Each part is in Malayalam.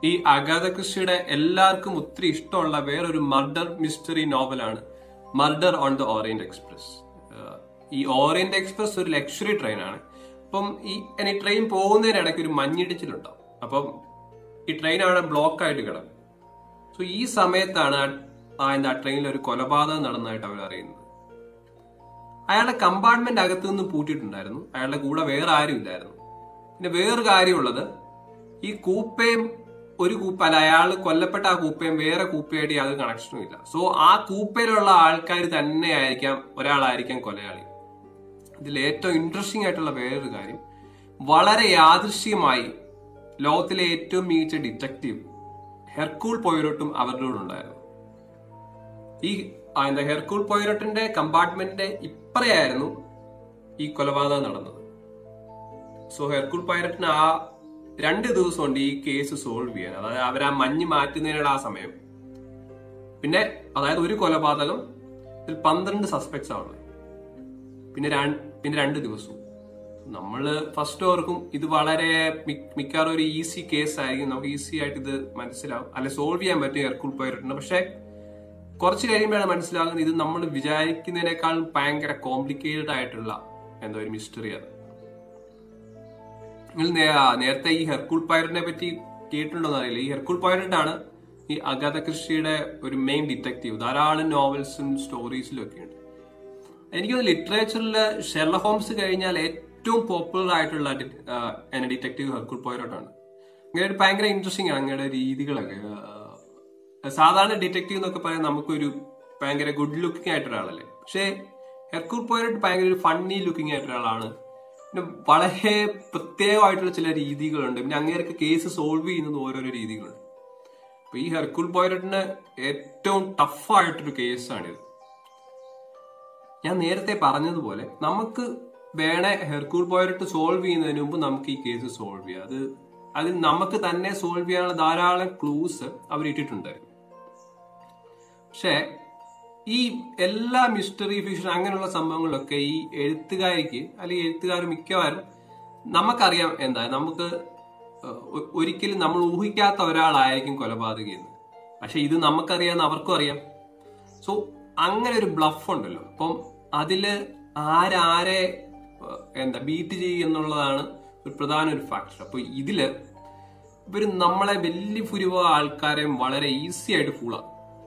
ഈ അഗാധ ക്രിസ്റ്റിയുടെ എല്ലാവർക്കും ഒത്തിരി ഇഷ്ടമുള്ള വേറൊരു മർഡർ മിസ്റ്ററി നോവലാണ് Murder on the Orient Express ഈ ഓറിയന്റ് എക്സ്പ്രസ് ഒരു ലക്ഷറി ട്രെയിനാണ് അപ്പം ഈ ഈ ട്രെയിൻ പോകുന്നതിനിടയ്ക്ക് ഒരു മഞ്ഞിടിച്ചിലുണ്ടാവും അപ്പം ഈ ട്രെയിൻ അവിടെ ബ്ലോക്ക് ആയിട്ട് കിടക്കും സോ ഈ സമയത്താണ് ആ- ആ എന്താ ട്രെയിനിൽ ഒരു കൊലപാതകം നടന്നതായിട്ട് അവർ അറിയുന്നത് അയാളുടെ കമ്പാർട്ട്മെന്റ് അകത്തു നിന്ന് പൂട്ടിയിട്ടുണ്ടായിരുന്നു അയാളുടെ കൂടെ വേറെ ആരും ഇല്ലായിരുന്നു പിന്നെ വേറൊരു കാര്യമുള്ളത് ഈ കൂപ്പയും ഒരു കൂപ്പ അല്ല അയാൾ കൊല്ലപ്പെട്ട ആ കൂപ്പയും വേറെ കൂപ്പയായിട്ട് യാതൊരു കണക്ഷനും ഇല്ല സോ ആ കൂപ്പയിലുള്ള ആൾക്കാർ തന്നെയായിരിക്കാം ഒരാളായിരിക്കാം കൊലയാളി ഇതിൽ ഏറ്റവും ഇൻട്രസ്റ്റിംഗ് ആയിട്ടുള്ള വേറൊരു കാര്യം വളരെ യാദൃശ്യമായി ലോകത്തിലെ ഏറ്റവും മികച്ച ഡിറ്റക്റ്റീവ് ഹെർക്കൂൾ പോയിറോട്ടും അവരുടെ കൂടെ ഉണ്ടായിരുന്നു ഈ ആ, എന്താ ഹെർക്കൂൾ പോയിറോട്ടിന്റെ കമ്പാർട്ട്മെന്റിന്റെ ഇപ്പറയായിരുന്നു ഈ കൊലപാതകം നടന്നത് സോ ഹെർക്കൂൾ പൈററ്റിന് ആ രണ്ട് ദിവസം കൊണ്ട് ഈ കേസ് സോൾവ് ചെയ്യാൻ അതായത് അവർ ആ മഞ്ഞ് മാറ്റുന്നതിനുള്ള ആ സമയം പിന്നെ അതായത് ഒരു കൊലപാതകം ഇതിൽ പന്ത്രണ്ട് സസ്പെക്ട്സ് ആണ് പിന്നെ രണ്ട് പിന്നെ രണ്ട് ദിവസവും നമ്മള് ഫസ്റ്റ് ഓർക്കും ഇത് വളരെ മി- മിക്കവാറും ഒരു ഈസി കേസ് ആയിരിക്കും നമുക്ക് ഈസി ആയിട്ട് ഇത് മനസ്സിലാവും അല്ലെ സോൾവ് ചെയ്യാൻ പറ്റും ഹെർക്കൂൾ പൈററ്റിന് പക്ഷെ കുറച്ച് കഴിയുമ്പോഴാണ് മനസ്സിലാകുന്നത് ഇത് നമ്മൾ വിചാരിക്കുന്നതിനേക്കാൾ ഭയങ്കര കോംപ്ലിക്കേറ്റഡ് ആയിട്ടുള്ള എന്താ ഒരു മിസ്റ്ററി അത് നിങ്ങൾ നേ- നേരത്തെ ഈ ഹെർക്കൂൾ പൈററ്റിനെ പറ്റി കേട്ടിട്ടുണ്ടോന്ന് അറിയില്ല ഈ ഹെർക്കൂൾ പൈററ്റ് ആണ് ഈ അഗാധ കൃഷിയുടെ ഒരു മെയിൻ ഡിറ്റക്റ്റീവ് ധാരാളം നോവൽസും സ്റ്റോറീസിലും ഒക്കെ ഉണ്ട് എനിക്ക് ലിറ്ററേച്ചറിൽ ഷെർല ഹോംസ് കഴിഞ്ഞാൽ ഏറ്റവും പോപ്പുലർ ആയിട്ടുള്ള ഡിറ്റക്റ്റീവ് ഹെർക്കൂൾ പോയിറോട്ടാണ് അങ്ങനെ ഒരു ഭയങ്കര ഇൻട്രസ്റ്റിംഗ് ആണ് അങ്ങയുടെ രീതികളൊക്കെ ആ, സാധാരണ ഡിറ്റക്റ്റീവ് എന്നൊക്കെ പറയാൻ നമുക്കൊരു ഭയങ്കര ഗുഡ് ലുക്കിംഗ് ആയിട്ടൊരു ആളല്ലേ പക്ഷേ ഹെർക്കൂൾ പോയിറോട്ട് ഭയങ്കര ഒരു ഫണ്ണി ലുക്കിംഗ് ആയിട്ടൊരാളാണ് പിന്നെ വളരെ പ്രത്യേകമായിട്ടുള്ള ചില രീതികളുണ്ട് പിന്നെ അങ്ങേർക്ക് കേസ് സോൾവ് ചെയ്യുന്നത് ഓരോരോ രീതികളുണ്ട് അപ്പൊ ഈ ഹെർക്കൂൾ പോയിറോട്ടിന് ഏറ്റവും ടഫായിട്ടൊരു കേസാണിത് ഞാൻ നേരത്തെ പറഞ്ഞതുപോലെ നമുക്ക് വേണേ ഹെർക്കൂൾ പോയിറോട്ട് സോൾവ് ചെയ്യുന്നതിന് മുമ്പ് നമുക്ക് ഈ കേസ് സോൾവ് ചെയ്യാം അത് അത് നമുക്ക് തന്നെ സോൾവ് ചെയ്യാനുള്ള ധാരാളം ക്ലൂസ് അവർ ഇട്ടിട്ടുണ്ടായിരുന്നു പക്ഷേ ഈ എല്ലാ മിസ്റ്ററി ഫിക്ഷൻ അങ്ങനെയുള്ള സംഭവങ്ങളിലൊക്കെ ഈ എഴുത്തുകാരിക്ക് അല്ലെങ്കിൽ എഴുത്തുകാർ മിക്കവാറും നമുക്കറിയാം എന്താ നമുക്ക് ഒ- ഒരിക്കലും നമ്മൾ ഊഹിക്കാത്ത ഒരാളായിരിക്കും കൊലപാതകി എന്ന് പക്ഷെ ഇത് നമുക്കറിയാന്ന് അവർക്കും അറിയാം സോ അങ്ങനെ ഒരു ബ്ലഫ് ഉണ്ടല്ലോ അപ്പം അതില് ആരാരെ ഏഹ്, എന്താ ബീറ്റ് ചെയ്യും എന്നുള്ളതാണ് ഒരു പ്രധാന ഒരു ഫാക്ടർ അപ്പൊ ഇതില് ഇവര് നമ്മളെ വലിയ ഭൂരിഭാഗം ആൾക്കാരെയും വളരെ ഈസി ആയിട്ട് ഫൂളാക്കും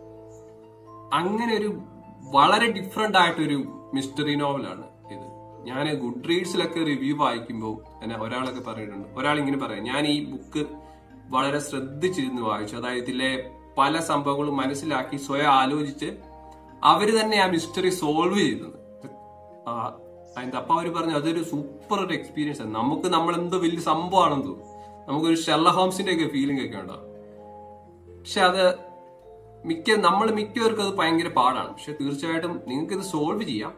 അങ്ങനെ ഒരു വളരെ ഡിഫറെന്റ് ആയിട്ടൊരു മിസ്റ്ററി നോവലാണ് ഇത് ഞാൻ ഗുഡ് റീഡ്സിലൊക്കെ റിവ്യൂ വായിക്കുമ്പോൾ എന്നെ ഒരാളൊക്കെ പറഞ്ഞിട്ടുണ്ട് ഒരാൾ ഇങ്ങനെ പറയാം ഞാൻ ഈ ബുക്ക് വളരെ ശ്രദ്ധിച്ചിരുന്ന് വായിച്ചു അതായത് ഇതിലെ പല സംഭവങ്ങളും മനസ്സിലാക്കി സ്വയം ആലോചിച്ച് അവര് തന്നെ ആ മിസ്റ്ററി സോൾവ് ചെയ്തത് ആ, അതിന്റെ അപ്പൊ അവര് പറഞ്ഞു അതൊരു സൂപ്പർ ഒരു എക്സ്പീരിയൻസ് ആണ് നമുക്ക് നമ്മൾ എന്തോ വലിയ സംഭവമാണെന്ന് തോന്നും നമുക്കൊരു ഷെർല ഹോംസിന്റെ ഒക്കെ ഫീലിംഗ് ഒക്കെ ഉണ്ടാവും പക്ഷെ അത് മിക്ക നമ്മൾ മിക്കവർക്കും അത് ഭയങ്കര പാടാണ് പക്ഷെ തീർച്ചയായിട്ടും നിങ്ങൾക്ക് ഇത് സോൾവ് ചെയ്യാം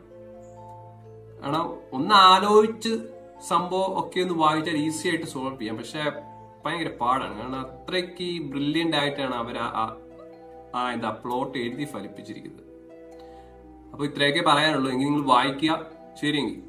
കാരണം ഒന്ന് ആലോചിച്ച് സംഭവം ഒക്കെ ഒന്ന് വായിച്ചാൽ ഈസി ആയിട്ട് സോൾവ് ചെയ്യാം പക്ഷെ ഭയങ്കര പാടാണ് കാരണം അത്രയ്ക്ക് ബ്രില്യൻ്റ് ആയിട്ടാണ് അവർ ആ എന്താ പ്ലോട്ട് എഴുതി ഫലിപ്പിച്ചിരിക്കുന്നത് അപ്പൊ ഇത്രയൊക്കെ പറയാനുള്ളൂ എങ്കിൽ നിങ്ങൾ വായിക്കുക ശരിയെങ്കിൽ